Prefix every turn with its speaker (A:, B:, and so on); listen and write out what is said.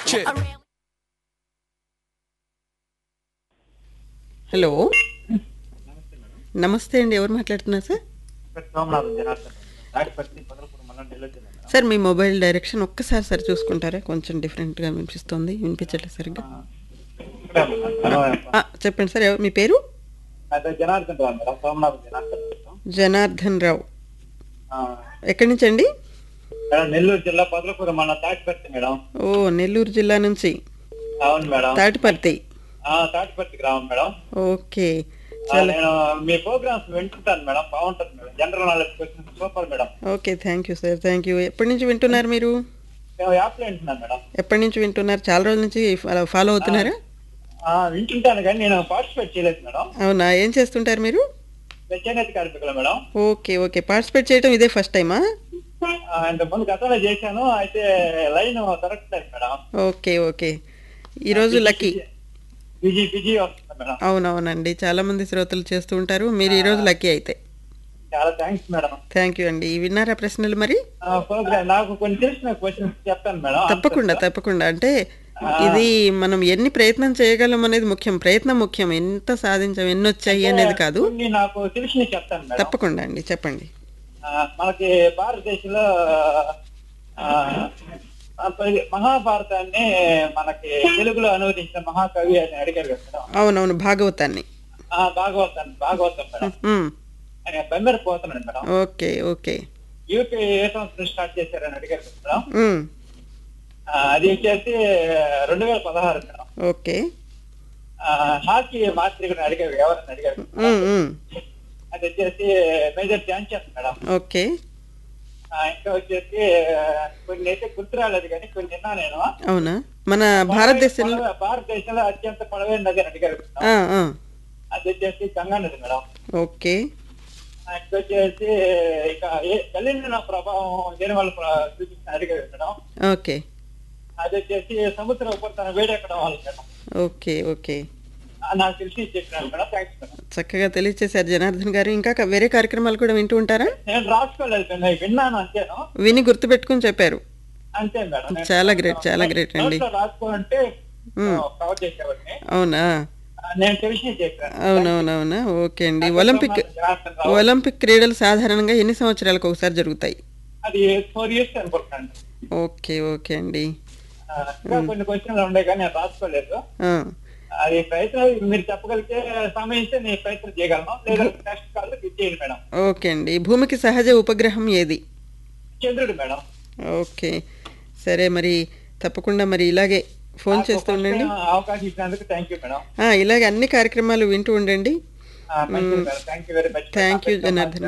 A: Shit.
B: Hello నమస్తే అండి ఎవరు మాట్లాడుతున్నారు సార్
C: సోమనాథం జనార్దన్ తాడిపత్రి పదలపూర్ మండలం నెల్లూరు జిల్లా మేడం.
B: సార్ మీ మొబైల్ డైరెక్షన్ ఒక్కసారి సార్ చూసుకుంటారా కొంచెం డిఫరెంట్గా వినిపిస్తుంది వినిపించట్లేదు సరిగ్గా
C: ఇక్కడే ఉన్నాను. హలో,
B: ఆ, చెప్పండి సార్ ఎవరు- మీ పేరు
C: అదే జనార్దన్ రావు మేడం సోమనాథం జనార్దన్ మేడం.
B: జనార్దన్ రావు
C: ఆ,
B: ఎక్కడి నుంచి అండి
C: మేడం నెల్లూరు జిల్లా పదలపూర్ మండలం తాటిపత్రి మేడం
B: ఓ నెల్లూరు జిల్లా నుంచి
C: అవును మేడం
B: తాటిపర్తి
C: ఆ, తాటిపత్రి గ్రామం మేడం
B: ఓకే
C: ఆ,
B: చాలా
C: నేను మీ ప్రోగ్రామ్స్ వింటుంటాను మేడం బాగుంటుంది madam general knowledge question super madam
B: okay thank you sir thank you ఎప్పటి నుంచి వింటున్నారు మీరు
C: మేము యాప్లో వింటున్నాను మేడం
B: ఎప్పటి నుంచి వింటున్నారు చాలా రోజుల నుంచి ఫాలో- ఫాలో అవుతున్నారా
C: ఆ, వింటుంటాను కానీ నేను పార్టిసిపేట్ చేయలేదు మేడం
B: అవునా ఏం చేస్తుంటారు మీరు
C: నేను చేనేత కార్మికులు మేడం
B: ఓకే ఓకే పార్టిసిపేట్ చేయడం ఇదే ఫస్ట్ టైమా
C: ఆ, ఇంతకుముందు గతంలో చేశాను అయితే లైన్ దొరకట్లేదు మేడం
B: ఓకే ఓకే ఈరోజు లక్కీ
C: బిజీ బిజీ వస్తుంది మేడం
B: అవునవునండి చాలా మంది శ్రోతలు చేస్తూ ఉంటారు మీరు ఈరోజు లక్కీ అయితే
C: చాలా థ్యాంక్స్ మేడం
B: థ్యాంక్ యూ అండి విన్నారా ప్రశ్నలు మరి
C: ఆ, ప్రోగ్రామ్ నాకు కొన్ని తెలిసిన క్వశ్చన్స్ చెప్తాను మేడం
B: తప్పకుండా తప్పకుండా అంటే ఇది మనం ఎన్ని ప్రయత్నం చేయగలం అనేది ముఖ్యం ప్రయత్నం ముఖ్యం ఎంత సాధించాం ఎన్ని వచ్చాయి అనేది కాదు
C: కొన్ని నాకు తెలిసినవి చెప్తాను మేడం
B: తప్పకుండా అండి చెప్పండి
C: ఆ, మనకి భారతదేశంలో ఆ, ఆ, పది- మహాభారతాన్ని మనకి తెలుగులో అనువదించిన మహాకవి అని అడిగారు కదా మేడం
B: అవునవును భాగవతాన్ని
C: ఆ, భాగవతం భాగవతం మేడం
B: మ్మ్.
C: ఆయన బెమ్మర పోతున్నాడు మేడం
B: ఓకే ఓకే
C: యూపీ ఏ సంవత్సరం స్టార్ట్ చేశారని అడిగారు కదా మేడం
B: మ్మ్.
C: ఆ, అది వచ్చేసి రెండు వేల పదహారు మేడం
B: ఓకే
C: ఆ, హాకీ మాస్టర్ అడిగారు ఎవరని అడిగారు
B: మ్మ్, మ్మ్.
C: అది వచ్చేసి major Dhyan Chand madam
B: okay
C: ఆ, ఇంకా వచ్చేసి ఆ, కొన్ని అయితే గుర్తు రాలేదు కానీ కొన్ని విన్నా నేను
B: అవునా మన భారతదేశంలో
C: పొడవ- భారతదేశంలో అత్యంత పొడవైన నది అని అడిగారు మేడం.
B: ఆ, ఆ.
C: అది వచ్చేసి గంగా నది మేడం
B: ఓకే
C: ఆ, ఇంకా వచ్చేసి ఇక ఏ కలిన ప్రభావం దేని వల్ల ప్ర- చూపించిన అడిగారు మేడం
B: ఓకే
C: అది వచ్చేసి సముద్ర ఉపరితలం వేడెక్కడం వల్ల మేడం
B: ఓకే ఓకే
C: ఆ, నాకు తెలిసి చెప్పినాను మేడం థ్యాంక్స్ మేడం
B: చక్కగా తెలియచేశారు జనార్దన్ గారు ఇంకా క- వేరే కార్యక్రమాలు కూడా వింటూ ఉంటారా
C: నేను రాసుకోలేదు మేడం విన్నాను అంతేను
B: విని గుర్తుపెట్టుకుని చెప్పారు
C: అంతే మేడం నేను
B: చాలా great, చాలా great అండి.
C: నోట్లో రాసుకోవాలంటే కవర్ చేసేవాడిని
B: అవునా
C: ఆ, నేను తెలిసి చెప్పాను
B: అవునవునవునా ఓకే అండి ఒలింపిక్ ఒలింపిక్ క్రీడలు సాధారణంగా ఎన్ని సంవత్సరాలకు ఒకసారి జరుగుతాయి
C: అది ఫోర్ ఇయర్స్ అనుకుంటున్నాను
B: ఓకే ఓకే అండి
C: ఆ, ఇంకా కొన్ని క్వశ్చన్లు ఉన్నాయి కానీ నేను రాసుకోలేదు
B: ఆ,
C: అది ప్రయత్నం మీరు చెప్పగలిగితే సమయిస్తే నేను ప్రయత్నం చేయగలను లేదా నెక్స్ట్ కాల్ చేయండి మేడం
B: ఓకే అండి భూమికి సహజ ఉపగ్రహం ఏది
C: చంద్రుడు మేడం
B: ఓకే సరే మరి తప్పకుండా మరి ఇలాగే ఫోన్ చేస్తూ ఉండండి
C: అవకాశం ఇచ్చినందుకు థ్యాంక్ యూ మేడం
B: ఆ, ఇలాగే అన్ని కార్యక్రమాలు వింటూ ఉండండి
C: thank you very much
B: thank you Janardhan